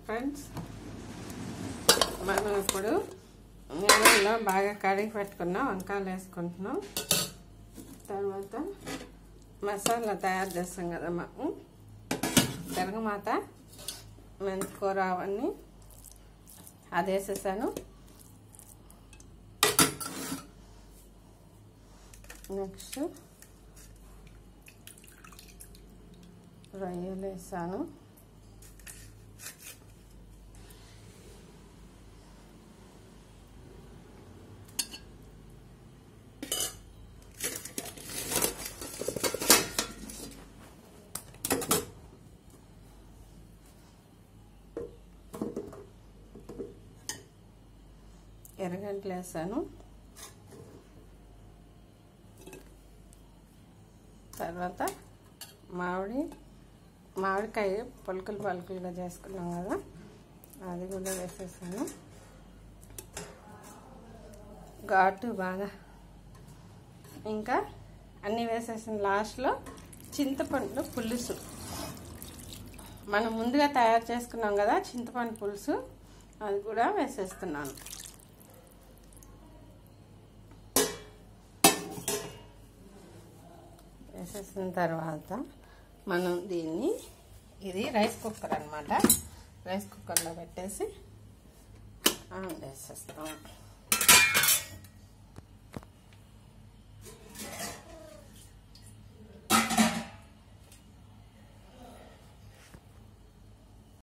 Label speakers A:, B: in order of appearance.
A: friends మనం ఇప్పుడు నీళ్ళల్లో బాగా కడిగి పెట్టుకున్నాం వంకాయలు వేసుకుంటున్నాం తర్వాత మసాలా తయారు చేస్తాం కదా మనం తిరగమాత మెంతికూర అవన్నీ అది వేసేసాను నెక్స్ట్ రొయ్యలు వేసాను ఎర్రగంటలు వేసాను తర్వాత మామిడి మామిడికాయ పలుకులు పలుకులుగా చేసుకున్నాం కదా అది కూడా వేసేసాను ఘాటు బాగా ఇంకా అన్నీ వేసేసిన లాస్ట్లో చింతపండు పులుసు మనం ముందుగా తయారు చేసుకున్నాం కదా చింతపండు పులుసు అది కూడా వేసేస్తున్నాను వేసేసిన తర్వాత మనం దీన్ని ఇది రైస్ కుక్కర్ అనమాట రైస్ కుక్కర్లో పెట్టేసి ఆన్ వేసేస్తాం